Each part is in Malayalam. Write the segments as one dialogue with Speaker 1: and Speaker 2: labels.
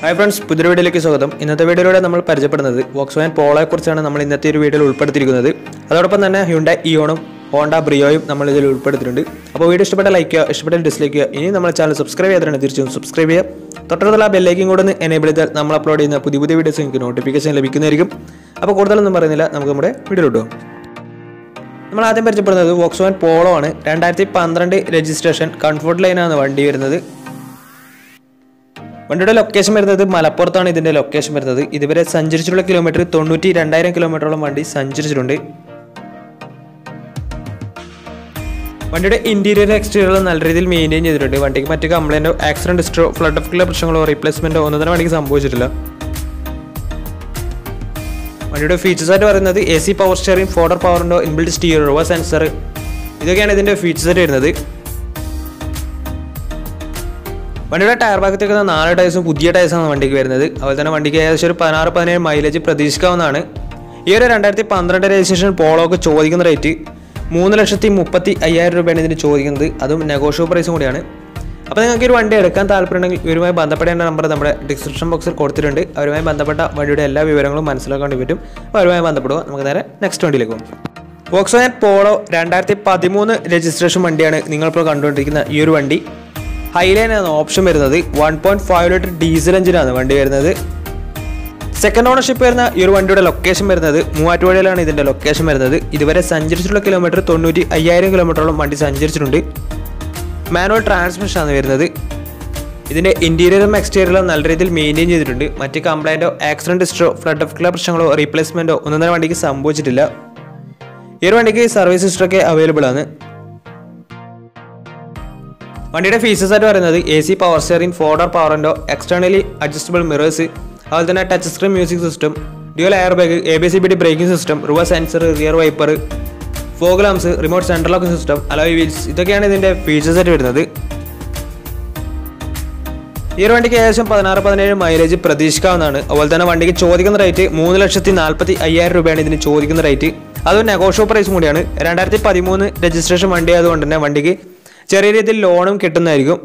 Speaker 1: ഹായ് ഫ്രണ്ട്സ് പുതിയ വീഡിയോയിലേക്ക് സ്വാഗതം ഇന്നത്തെ വീഡിയോയിലൂടെ നമ്മൾ പരിചയപ്പെടുന്നത് വോക്സ് വാൻ പോളോയെ കുറിച്ചാണ് നമ്മൾ ഇന്നത്തെ ഒരു വീഡിയോയിൽ ഉൾപ്പെടുത്തിയിരിക്കുന്നത് അതോടൊപ്പം തന്നെ ഹ്യുണ്ട ഇയോണും ഹോണ്ട ബ്രിയോയും നമ്മൾ ഇതിൽ ഉൾപ്പെടുത്തിയിട്ടുണ്ട് അപ്പോൾ വീഡിയോ ഇഷ്ടപ്പെട്ട ലൈക്ക് ചെയ്യുക ഇഷ്ടപ്പെട്ട ഡിസ്ലൈക്ക് ചെയ്യുക ഇനി നമ്മുടെ ചാനൽ സബ്സ്ക്രൈബ് ചെയ്തിട്ടുണ്ട് തീർച്ചയായും സബ്സ്ക്രൈബ് ചെയ്യുക തൊട്ടടുത്തുള്ള ബെല്ലേക്കും കൂടെ ഒന്ന് എനേബിൾ ചെയ്താൽ നമ്മൾ അപ്ലോഡ് ചെയ്യുന്ന പുതിയ പുതിയ വീഡിയോസ് നിങ്ങൾക്ക് നോട്ടിഫിക്കേഷൻ ലഭിക്കുന്നതായിരിക്കും അപ്പോൾ കൂടുതലൊന്നും പറയുന്നില്ല നമുക്ക് നമ്മുടെ വീഡിയോ ഇട്ടു നമ്മൾ ആദ്യം പരിചയപ്പെടുന്നത് വോക്സ് വാൻ പോളോ ആണ് രണ്ടായിരത്തി പന്ത്രണ്ട് രജിസ്ട്രേഷൻ കംഫർട്ട് ലൈനാണ് വണ്ടി വരുന്നത് വണ്ടിയുടെ ലൊക്കേഷൻ വരുന്നത് മലപ്പുറത്താണ് ഇതിന്റെ ലൊക്കേഷൻ വരുന്നത് ഇതുവരെ സഞ്ചരിച്ചിട്ടുള്ള കിലോമീറ്റർ തൊണ്ണൂറ്റി രണ്ടായിരം കിലോമീറ്ററോളം വണ്ടി സഞ്ചരിച്ചിട്ടുണ്ട് വണ്ടിയുടെ ഇന്റീരിയർ എക്സ്റ്റീരിയർ നല്ല രീതിയിൽ മെയിൻറ്റെയിൻ ചെയ്തിട്ടുണ്ട് വണ്ടിക്ക് മറ്റ് കംപ്ലൈൻറ്റോ ആക്സിഡന്റ് ഹിസ്റ്ററോ ഫ്ലഡ് ഓഫ് പ്രശ്നങ്ങളോ റീപ്ലേസ്മെന്റോ ഒന്നും തന്നെ വണ്ടിക്ക് സംഭവിച്ചിട്ടില്ല വണ്ടിയുടെ ഫീച്ചേഴ്സ് ആയിട്ട് പറയുന്നത് A C power steering four door പവറിൻ്റെ ഇൻബിൽഡ് സ്റ്റീർ റിവേഴ്സ് സെൻസർ ഇതൊക്കെയാണ് ഇതിന്റെ ഫീച്ചേഴ്സ് ആയിട്ട് വരുന്നത് വണ്ടിയുടെ ടയർ ഭാഗത്തേക്ക് നാല് ടയേഴ്സും പുതിയ ടയേഴ്സാണ് വണ്ടിക്ക് വരുന്നത് അതുപോലെ തന്നെ വണ്ടിക്ക് ഏകദേശം ഒരു പതിനാറ് പതിനേഴ് മൈലേജ് പ്രതീക്ഷിക്കാവുന്നതാണ് ഈ ഒരു രണ്ടായിരത്തി പന്ത്രണ്ട് രജിസ്ട്രേഷൻ പോളോക്ക് ചോദിക്കുന്ന റേറ്റ് മൂന്ന് ലക്ഷത്തി മുപ്പത്തി അയ്യായിരം രൂപയാണ് ഇതിന് ചോദിക്കുന്നത് അതും നെഗോഷ്യബിൾ പ്രൈസും കൂടിയാണ് അപ്പോൾ നിങ്ങൾക്ക് ഒരു വണ്ടി എടുക്കാൻ താല്പര്യമുണ്ടെങ്കിൽ ഇവരുമായി ബന്ധപ്പെടേണ്ട നമ്പർ നമ്മുടെ ഡിസ്ക്രിപ്ഷൻ ബോക്സിൽ കൊടുത്തിട്ടുണ്ട് അവരുമായി ബന്ധപ്പെട്ട വണ്ടിയുടെ എല്ലാ വിവരങ്ങളും മനസ്സിലാക്കാൻ വേണ്ടി പറ്റും അപ്പോൾ അവരുമായി ബന്ധപ്പെടുക നമുക്ക് നേരെ നെക്സ്റ്റ് വണ്ടിയിലേക്ക് പോകും വോക്സ് പോളോ രണ്ടായിരത്തി പതിമൂന്ന് രജിസ്ട്രേഷൻ വണ്ടിയാണ് നിങ്ങളിപ്പോൾ കണ്ടുകൊണ്ടിരിക്കുന്ന ഈ ഒരു വണ്ടി ഹൈലൈൻ ആണ് ഓപ്ഷൻ വരുന്നത് one point five litre diesel എഞ്ചിനാണ് വണ്ടി വരുന്നത് സെക്കൻഡ് ഓണർഷിപ്പ് വരുന്ന ഈ ഒരു വണ്ടിയുടെ ലൊക്കേഷൻ വരുന്നത് മൂവാറ്റുപുഴയിലാണ് ഇതിന്റെ ലൊക്കേഷൻ വരുന്നത് ഇതുവരെ സഞ്ചരിച്ചിട്ടുള്ള കിലോമീറ്റർ തൊണ്ണൂറ്റി അയ്യായിരം കിലോമീറ്ററോളം വണ്ടി സഞ്ചരിച്ചിട്ടുണ്ട് മാനുവൽ ട്രാൻസ്മിഷൻ ആണ് വരുന്നത് ഇതിന്റെ ഇന്റീരിയറും എക്സ്റ്റീരിയറും നല്ല രീതിയിൽ മെയിൻറ്റെയിൻ ചെയ്തിട്ടുണ്ട് മറ്റ് കംപ്ലൈൻറ്റോ ആക്സിഡന്റ് ഹിസ്റ്ററോ ഫ്ലഡ് ഓഫ് പ്രശ്നങ്ങളോ റീപ്ലേസ്മെന്റോ ഒന്നും തന്നെ വണ്ടിക്ക് സംഭവിച്ചിട്ടില്ല ഈ ഒരു വണ്ടിക്ക് സർവീസ് ഹിസ്റ്ററൊക്കെ അവൈലബിൾ ആണ് വണ്ടിയുടെ ഫീച്ചേഴ്സ് ആയിട്ട് പറയുന്നത് A C power steering four door പവറിൻ്റെ എക്സ്റ്റേണലി അഡ്ജസ്റ്റബിൾ മിറേഴ്സ് അതുപോലെ തന്നെ touch screen music system dual air bag A B C B D braking system reverse sensor rear wiper fog lamps remote central lock system alloy wheels ഇതൊക്കെയാണ് ഇതിൻ്റെ ഫീച്ചേഴ്സ് ആയിട്ട് വരുന്നത് ഈ ഒരു വണ്ടിക്ക് ഏകദേശം പതിനാറ് പതിനേഴ് മൈലേജ് പ്രതീക്ഷിക്കാവുന്നതാണ് അതുപോലെ തന്നെ വണ്ടിക്ക് ചോദിക്കുന്ന റേറ്റ് മൂന്ന് ലക്ഷത്തി നാൽപ്പത്തി അയ്യായിരം രൂപയാണ് ഇതിന് ചോദിക്കുന്ന റേറ്റ് അത് നെഗോഷ്യോ പ്രൈസും കൂടിയാണ് രണ്ടായിരത്തി പതിമൂന്ന് രജിസ്ട്രേഷൻ വണ്ടി ആയതുകൊണ്ട് തന്നെ വണ്ടിക്ക് ചെറിയ രീതിയിൽ ലോണും കിട്ടുന്നതായിരിക്കും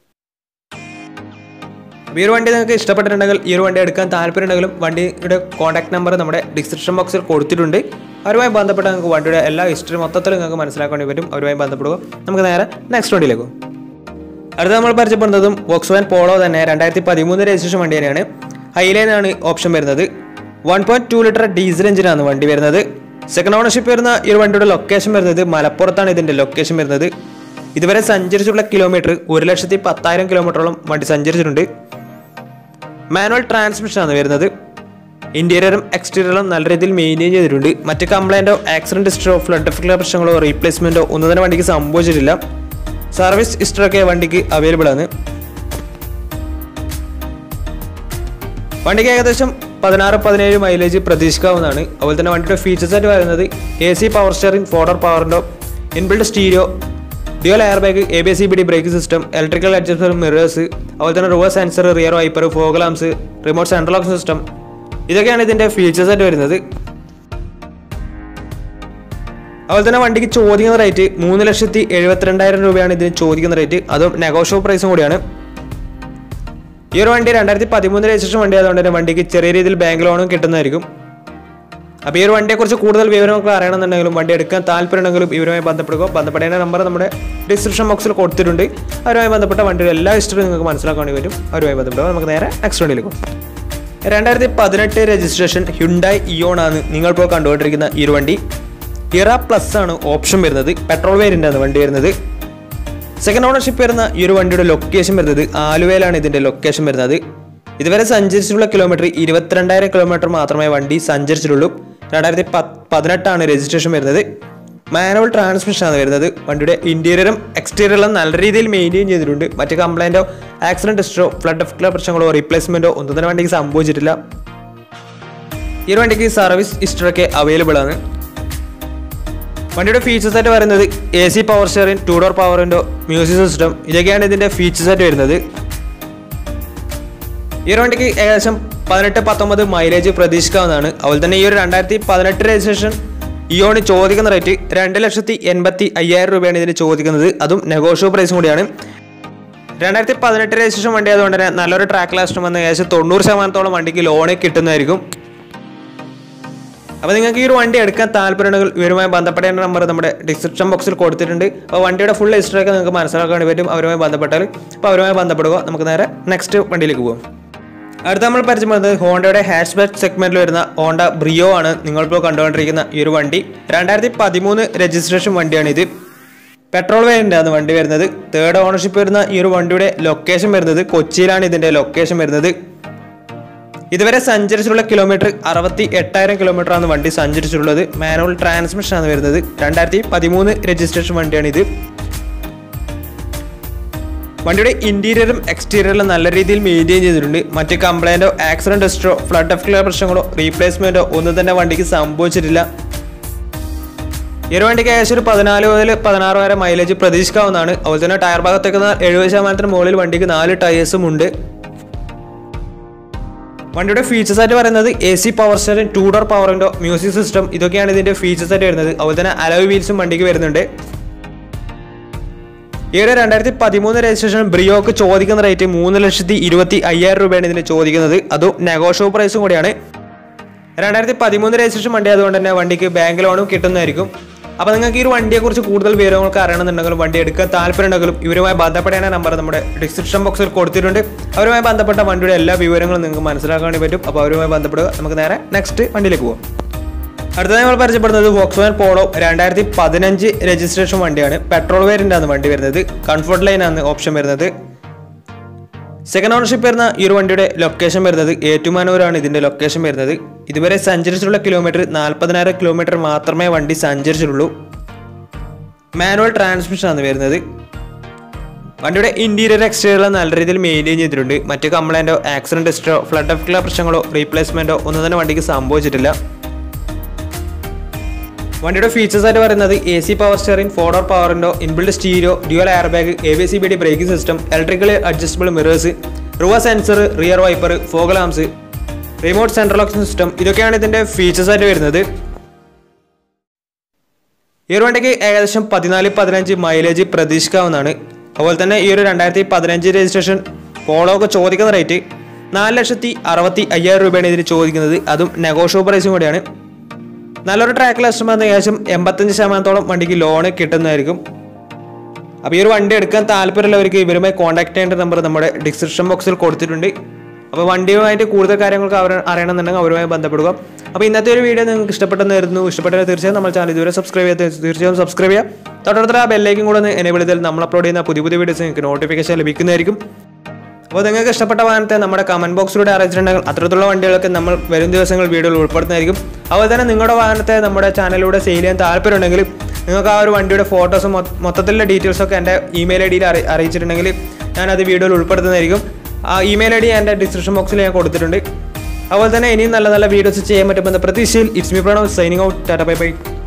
Speaker 1: ഈ ഒരു വണ്ടി നിങ്ങൾക്ക് ഇഷ്ടപ്പെട്ടിട്ടുണ്ടെങ്കിൽ ഈ ഒരു വണ്ടി എടുക്കാൻ താല്പര്യമുണ്ടെങ്കിലും വണ്ടിയുടെ കോൺടാക്ട് നമ്പർ നമ്മുടെ ഡിസ്ക്രിപ്ഷൻ ബോക്സിൽ കൊടുത്തിട്ടുണ്ട് അവരുമായി ബന്ധപ്പെട്ട് നിങ്ങൾക്ക് വണ്ടിയുടെ എല്ലാ ഹിസ്റ്ററി മൊത്തത്തിൽ നിങ്ങൾക്ക് മനസ്സിലാക്കാൻ വേണ്ടി പറ്റും അവരുമായി ബന്ധപ്പെടുക നമുക്ക് നേരെ നെക്സ്റ്റ് വണ്ടിയിലേക്ക് പോകും അടുത്ത നമ്മൾ പരിചയപ്പെടുന്നതും വോക്സ് വാൻ പോളോ തന്നെ രണ്ടായിരത്തി പതിമൂന്ന് രജിസ്ട്രേഷൻ വണ്ടി തന്നെയാണ് ഹൈലൈൻ ആണ് ഓപ്ഷൻ വരുന്നത് one point two litre diesel എഞ്ചിനാണ് വണ്ടി വരുന്നത് സെക്കൻഡ് ഓണർഷിപ്പ് വരുന്ന ഈ ഒരു വണ്ടിയുടെ ലൊക്കേഷൻ വരുന്നത് മലപ്പുറത്താണ് ഇതിന്റെ ലൊക്കേഷൻ വരുന്നത് ഇതുവരെ സഞ്ചരിച്ചിട്ടുള്ള കിലോമീറ്റർ ഒരു ലക്ഷത്തി പത്തായിരം കിലോമീറ്ററോളം വണ്ടി സഞ്ചരിച്ചിട്ടുണ്ട് മാനുവൽ ട്രാൻസ്മിഷൻ ആണ് വരുന്നത് ഇന്റീരിയറും എക്സ്റ്റീരിയറും നല്ല രീതിയിൽ മെയിൻറ്റെയിൻ ചെയ്തിട്ടുണ്ട് മറ്റ് കംപ്ലൈൻറ്റോ ആക്സിഡന്റ് ഹിസ്റ്ററോ ഫ്ലഡ് ഓഫ് പ്രശ്നങ്ങളോ റീപ്ലേസ്മെന്റോ ഒന്നും തന്നെ വണ്ടിക്ക് സംഭവിച്ചിട്ടില്ല സർവീസ് ഹിസ്റ്ററൊക്കെ വണ്ടിക്ക് അവൈലബിൾ ആണ് വണ്ടിക്ക് ഏകദേശം പതിനാറ് പതിനേഴ് മൈലേജ് പ്രതീക്ഷിക്കാവുന്നതാണ് അതുപോലെ തന്നെ വണ്ടിയുടെ ഫീച്ചേഴ്സ് ആയിട്ട് വരുന്നത് A C power steering four door പവറിൻ്റെ inbuilt stereo dual air bag A B C B D brake system electrical adjuster mirrors അതുപോലെ തന്നെ reverse sensor rear wiper fog lamps remote central lock system ഇതൊക്കെയാണ് ഇതിൻ്റെ ഫീച്ചേഴ്സ് ആയിട്ട് വരുന്നത് അതുപോലെ തന്നെ വണ്ടിക്ക് ചോദിക്കുന്ന റേറ്റ് മൂന്ന് ലക്ഷത്തി എഴുപത്തിരണ്ടായിരം രൂപയാണ് ഇതിന് ചോദിക്കുന്ന റേറ്റ് അതും നെഗോഷ്യോ പ്രൈസും കൂടിയാണ് ഈ ഒരു വണ്ടി രണ്ടായിരത്തി പതിമൂന്ന് രജിസ്ട്രേഷൻ വണ്ടി ആയതുകൊണ്ട് തന്നെ വണ്ടിക്ക് ചെറിയ രീതിയിൽ ബാങ്ക് ലോണും കിട്ടുന്നതായിരിക്കും അപ്പോൾ ഈ ഒരു വണ്ടിയെക്കുറിച്ച് കൂടുതൽ വിവരങ്ങളൊക്കെ അറിയണമെന്നുണ്ടെങ്കിലും വണ്ടി എടുക്കാൻ താല്പര്യമുണ്ടെങ്കിലും ഇവരുമായി ബന്ധപ്പെടുക ബന്ധപ്പെടേണ്ട നമ്പർ നമ്മുടെ ഡിസ്ക്രിപ്ഷൻ ബോക്സിൽ കൊടുത്തിട്ടുണ്ട് അവരുമായി ബന്ധപ്പെട്ട വണ്ടിയുടെ എല്ലാ ഹിസ്റ്ററിയും നിങ്ങൾക്ക് മനസ്സിലാക്കാൻ വേണ്ടി വരും അവരുമായി ബന്ധപ്പെടുക നമുക്ക് നേരെ നെക്സ്റ്റ് വണ്ടിയിലേക്ക് പോകും രണ്ടായിരത്തി പതിനെട്ട് രജിസ്ട്രേഷൻ ഹ്യുണ്ടായി ഇയോൺ ആണ് നിങ്ങളിപ്പോൾ കണ്ടുകൊണ്ടിരിക്കുന്ന ഈ ഒരു വണ്ടി ഇറ പ്ലസ് ആണ് ഓപ്ഷൻ വരുന്നത് പെട്രോൾ വേരിയൻ്റ് ആണ് വണ്ടി വരുന്നത് സെക്കൻഡ് ഓണർഷിപ്പ് വരുന്ന ഈ ഒരു വണ്ടിയുടെ ലൊക്കേഷൻ വരുന്നത് ആലുവയിലാണ് ഇതിൻ്റെ ലൊക്കേഷൻ വരുന്നത് ഇതുവരെ സഞ്ചരിച്ചിട്ടുള്ള കിലോമീറ്റർ ഇരുപത്തിരണ്ടായിരം കിലോമീറ്റർ മാത്രമേ വണ്ടി സഞ്ചരിച്ചിട്ടുള്ളൂ രണ്ടായിരത്തി പതിനെട്ടാണ് രജിസ്ട്രേഷൻ വരുന്നത് മാനുവൽ ട്രാൻസ്മിഷൻ ആണ് വരുന്നത് വണ്ടിയുടെ ഇന്റീരിയറും എക്സ്റ്റീരിയറും നല്ല രീതിയിൽ മെയിൻറ്റെയിൻ ചെയ്തിട്ടുണ്ട് മറ്റ് കംപ്ലൈൻറ്റോ ആക്സിഡന്റ് ഹിസ്റ്ററോ ഫ്ലഡ് ഓഫ് പ്രശ്നങ്ങളോ റീപ്ലേസ്മെന്റോ ഒന്നും തന്നെ വണ്ടിക്ക് സംഭവിച്ചിട്ടില്ല ഈ ഒരു വണ്ടിക്ക് സർവീസ് ഹിസ്റ്ററൊക്കെ അവൈലബിൾ ആണ് വണ്ടിയുടെ ഫീച്ചേഴ്സ് ആയിട്ട് പറയുന്നത് A C power steering two door പവറിൻ്റെ മ്യൂസിക് സിസ്റ്റം ഇതൊക്കെയാണ് ഇതിൻ്റെ ഫീച്ചേഴ്സ് ആയിട്ട് വരുന്നത് ഈ ഒരു വണ്ടിക്ക് ഏകദേശം പതിനെട്ട് പത്തൊമ്പത് മൈലേജ് പ്രതീക്ഷിക്കാവുന്നതാണ് അതുപോലെ തന്നെ ഈ ഒരു രണ്ടായിരത്തി പതിനെട്ട് രജിസ്ട്രേഷൻ ഇയോണ് ചോദിക്കുന്ന റേറ്റ് രണ്ട് ലക്ഷത്തി എൺപത്തി അയ്യായിരം രൂപയാണ് ഇതിന് ചോദിക്കുന്നത് അതും നെഗോഷ്യോ പ്രൈസും കൂടിയാണ് രണ്ടായിരത്തി പതിനെട്ട് രജിസ്ട്രേഷൻ വണ്ടി ആയതുകൊണ്ട് തന്നെ നല്ലൊരു ട്രാക്ക് ലാസ്റ്റ് വന്ന് ഏകദേശം തൊണ്ണൂറ് ശതമാനത്തോളം വണ്ടിക്ക് ലോണ് കിട്ടുന്നതായിരിക്കും അപ്പോൾ നിങ്ങൾക്ക് ഈ ഒരു വണ്ടി എടുക്കാൻ താല്പര്യമുണ്ടെങ്കിൽ ഇവരുമായി ബന്ധപ്പെടേണ്ട നമ്പർ നമ്മുടെ ഡിസ്ക്രിപ്ഷൻ ബോക്സിൽ കൊടുത്തിട്ടുണ്ട് അപ്പോൾ വണ്ടിയുടെ ഫുൾ ഹിസ്റ്ററി ഒക്കെ നിങ്ങൾക്ക് മനസ്സിലാക്കാൻ വേണ്ടി പറ്റും അവരുമായി ബന്ധപ്പെട്ടാൽ അപ്പോൾ അവരുമായി ബന്ധപ്പെടുക നമുക്ക് നേരെ നെക്സ്റ്റ് വണ്ടിയിലേക്ക് പോകാം അടുത്ത നമ്മൾ പരിചയപ്പെടുന്നത് ഹോണ്ടയുടെ ഹാഷ് ബാക്ക് സെഗ്മെന്റിൽ വരുന്ന ഹോണ്ട ബ്രിയോ ആണ് നിങ്ങളിപ്പോൾ കണ്ടുകൊണ്ടിരിക്കുന്ന ഈ ഒരു വണ്ടി രണ്ടായിരത്തി പതിമൂന്ന് രജിസ്ട്രേഷൻ വണ്ടിയാണ് ഇത് പെട്രോൾ വേരിയൻ്റാണ് വണ്ടി വരുന്നത് തേർഡ് ഓണർഷിപ്പ് വരുന്ന ഈ ഒരു വണ്ടിയുടെ ലൊക്കേഷൻ വരുന്നത് കൊച്ചിയിലാണ് ഇതിൻ്റെ ലൊക്കേഷൻ വരുന്നത് ഇതുവരെ സഞ്ചരിച്ചിട്ടുള്ള കിലോമീറ്റർ അറുപത്തി എട്ടായിരം കിലോമീറ്റർ ആണ് വണ്ടി സഞ്ചരിച്ചിട്ടുള്ളത് മാനുവൽ ട്രാൻസ്മിഷൻ ആണ് വരുന്നത് രണ്ടായിരത്തി പതിമൂന്ന് രജിസ്ട്രേഷൻ വണ്ടിയാണ് ഇത് വണ്ടിയുടെ ഇന്റീരിയറും എക്സ്റ്റീരിയറും നല്ല രീതിയിൽ മെയിൻറ്റെയിൻ ചെയ്തിട്ടുണ്ട് മറ്റ് കംപ്ലൈൻറ്റോ ആക്സിഡന്റ് ടെസ്റ്റോ ഫ്ലഡ് എഫ്ലർ പ്രശ്നങ്ങളോ റീപ്ലേസ്മെന്റോ ഒന്നും തന്നെ വണ്ടിക്ക് സംഭവിച്ചിട്ടില്ല ഈ ഒരു വണ്ടിക്ക് ഏകദേശം ഒരു പതിനാല് മുതൽ പതിനാറ് വരെ മൈലേജ് പ്രതീക്ഷിക്കാവുന്നതാണ് അതുപോലെ തന്നെ ടയർ ഭാഗത്തേക്ക് എഴുപത് ശതമാനത്തിന് മുകളിൽ വണ്ടിക്ക് നാല് ടയേഴ്സും ഉണ്ട് വണ്ടിയുടെ ഫീച്ചേഴ്സ് ആയിട്ട് പറയുന്നത് A C power steering two door power window music system ഇതൊക്കെയാണ് ഇതിന്റെ ഫീച്ചേഴ്സ് ആയിട്ട് വരുന്നത് അതുപോലെ തന്നെ അലോയ് വീൽസും വണ്ടിക്ക് വരുന്നുണ്ട് ഈ ഒരു രണ്ടായിരത്തി പതിമൂന്ന് രജിസ്ട്രേഷൻ ബ്രിയോക്ക് ചോദിക്കുന്ന റേറ്റ് മൂന്ന് ലക്ഷത്തി ഇരുപത്തി അയ്യായിരം രൂപയാണ് ഇതിന് ചോദിക്കുന്നത് അതും നെഗോഷ്യോ പ്രൈസും കൂടിയാണ് രണ്ടായിരത്തി പതിമൂന്ന് രജിസ്ട്രേഷൻ വണ്ടി ആയതുകൊണ്ട് തന്നെ വണ്ടിക്ക് ബാങ്ക് ലോണും കിട്ടുന്നതായിരിക്കും അപ്പോൾ നിങ്ങൾക്ക് ഈ ഒരു വണ്ടിയെക്കുറിച്ച് കൂടുതൽ വിവരങ്ങൾക്ക് അറിയണമെന്നുണ്ടെങ്കിലും വണ്ടി എടുക്കാൻ താല്പര്യമുണ്ടെങ്കിലും ഇവരുമായി ബന്ധപ്പെടേണ്ട നമ്പർ നമ്മുടെ ഡിസ്ക്രിപ്ഷൻ ബോക്സിൽ കൊടുത്തിട്ടുണ്ട് അവരുമായി ബന്ധപ്പെട്ട വണ്ടിയുടെ എല്ലാ വിവരങ്ങളും നിങ്ങൾക്ക് മനസ്സിലാക്കാൻ വേണ്ടി പറ്റും അപ്പോൾ അവരുമായി ബന്ധപ്പെടുക നമുക്ക് നേരെ നെക്സ്റ്റ് വണ്ടിയിലേക്ക് പോകാം അടുത്തതായി നമ്മൾ പരിചയപ്പെടുന്നത് വോക്സ്വാൻ പോളോ രണ്ടായിരത്തി പതിനഞ്ച് രജിസ്ട്രേഷൻ വണ്ടിയാണ് പെട്രോൾ വേരിയൻ്റ് ആണ് വണ്ടി വരുന്നത് കംഫർട്ട് ലൈൻ ആണ് ഓപ്ഷൻ വരുന്നത് സെക്കൻഡ് ഓണർഷിപ്പ് വരുന്ന ഈ ഒരു വണ്ടിയുടെ ലൊക്കേഷൻ വരുന്നത് ഏറ്റുമാനൂരാണ് ഇതിന്റെ ലൊക്കേഷൻ വരുന്നത് ഇതുവരെ സഞ്ചരിച്ചിട്ടുള്ള കിലോമീറ്റർ നാൽപ്പതിനായിരം കിലോമീറ്റർ മാത്രമേ വണ്ടി സഞ്ചരിച്ചിട്ടുള്ളൂ മാനുവൽ ട്രാൻസ്മിഷൻ ആണ് വരുന്നത് വണ്ടിയുടെ ഇന്റീരിയർ എക്സ്റ്റീരിയർ നല്ല രീതിയിൽ മെയിൻറ്റെയിൻ ചെയ്തിട്ടുണ്ട് മറ്റ് കംപ്ലൈൻറ്റോ ആക്സിഡന്റ് ഹിസ്റ്ററോ ഫ്ലഡ് എഫ്റ്റുള്ള പ്രശ്നങ്ങളോ റീപ്ലേസ്മെന്റോ ഒന്നും തന്നെ വണ്ടിക്ക് സംഭവിച്ചിട്ടില്ല വണ്ടിയുടെ ഫീച്ചേഴ്സ് ആയിട്ട് പറയുന്നത് A C power steering four door power window inbuilt stereo dual air bag A B C B D braking system electrically adjustable mirrors റിവ sensor rear wiper fog lamps remote central locking system ഇതൊക്കെയാണ് ഇതിന്റെ ഫീച്ചേഴ്സ് ആയിട്ട് വരുന്നത് ഈ ഒരു വണ്ടിക്ക് ഏകദേശം പതിനാല് പതിനഞ്ച് മൈലേജ് പ്രതീക്ഷിക്കാവുന്നതാണ് അതുപോലെ തന്നെ ഈ ഒരു രണ്ടായിരത്തി പതിനഞ്ച് രജിസ്ട്രേഷൻ പോളോക്ക് ചോദിക്കുന്ന റേറ്റ് നാല് ലക്ഷത്തി അറുപത്തി അയ്യായിരം രൂപയാണ് ഇതിന് ചോദിക്കുന്നത് അതും നെഗോഷ്യോ പ്രൈസും കൂടിയാണ് നല്ലൊരു ട്രാക്ക് ലസ്റ്റം വന്ന ഏകദേശം എൺപത്തഞ്ച് ശതമാനത്തോളം വണ്ടിക്ക് ലോണ് കിട്ടുന്നതായിരിക്കും അപ്പോൾ ഈ ഒരു വണ്ടി എടുക്കാൻ താല്പര്യമുള്ളവർക്ക് ഇവരുമായി കോൺടാക്ട് ചെയ്യേണ്ട നമ്പർ നമ്മുടെ ഡിസ്ക്രിപ്ഷൻ ബോക്സിൽ കൊടുത്തിട്ടുണ്ട് അപ്പോൾ വണ്ടിയുമായിട്ട് കൂടുതൽ കാര്യങ്ങൾക്ക് അവർ അറിയണമെന്നുണ്ടെങ്കിൽ അവരുമായി ബന്ധപ്പെടുക അപ്പോൾ ഇന്നത്തെ ഒരു വീഡിയോ നിങ്ങൾക്ക് ഇഷ്ടപ്പെട്ടെന്നായിരുന്നു ഇഷ്ടപ്പെട്ടെങ്കിൽ തീർച്ചയായും നമ്മൾ ചാനൽ ഇതുവരെ സബ്സ്ക്രൈബ് ചെയ്യാത്ത തീർച്ചയായും സബ്സ്ക്രൈബ് ചെയ്യുക തൊട്ടടുത്ത ആ ബെല്ലേക്കും കൂടെ ഒന്ന് എനേബിൾ ചെയ്താൽ നമ്മൾ അപ്ലോഡ് ചെയ്യുന്ന പുതിയ പുതിയ വീഡിയോസ് നിങ്ങൾക്ക് നോട്ടിഫിക്കേഷൻ ലഭിക്കുന്നതായിരിക്കും അപ്പോൾ നിങ്ങൾക്ക് ഇഷ്ടപ്പെട്ട വാഹനത്തെ നമ്മുടെ കമന്റ് ബോക്സിലൂടെ അറിയിച്ചിട്ടുണ്ടെങ്കിൽ അത്തരത്തിലുള്ള വണ്ടികളൊക്കെ നമ്മൾ വരും ദിവസങ്ങൾ വീഡിയോയിൽ ഉൾപ്പെടുത്തുന്നതായിരിക്കും അതുപോലെ തന്നെ നിങ്ങളുടെ വാഹനത്തെ നമ്മുടെ ചാനലിലൂടെ സെയിൽ ചെയ്യാൻ താല്പര്യമുണ്ടെങ്കിൽ നിങ്ങൾക്ക് ആ ഒരു വണ്ടിയുടെ ഫോട്ടോസും മൊത്തത്തിലുള്ള ഡീറ്റെയിൽസ് ഒക്കെ എൻ്റെ ഇമെയിൽ ഐ ഡിയിൽ അറി അറിയിച്ചിട്ടുണ്ടെങ്കിൽ ഞാനത് വീഡിയോയിൽ ഉൾപ്പെടുത്തുന്നതായിരിക്കും ആ ഇമെയിൽ ഐ ഡി എൻ്റെ ഡിസ്ക്രിപ്ഷൻ ബോക്സിൽ ഞാൻ കൊടുത്തിട്ടുണ്ട് അതുപോലെ തന്നെ ഇനിയും നല്ല നല്ല വീഡിയോസ് ചെയ്യാൻ പറ്റുമെന്ന പ്രതീക്ഷയിൽ it's me Pranav signing out tata bye by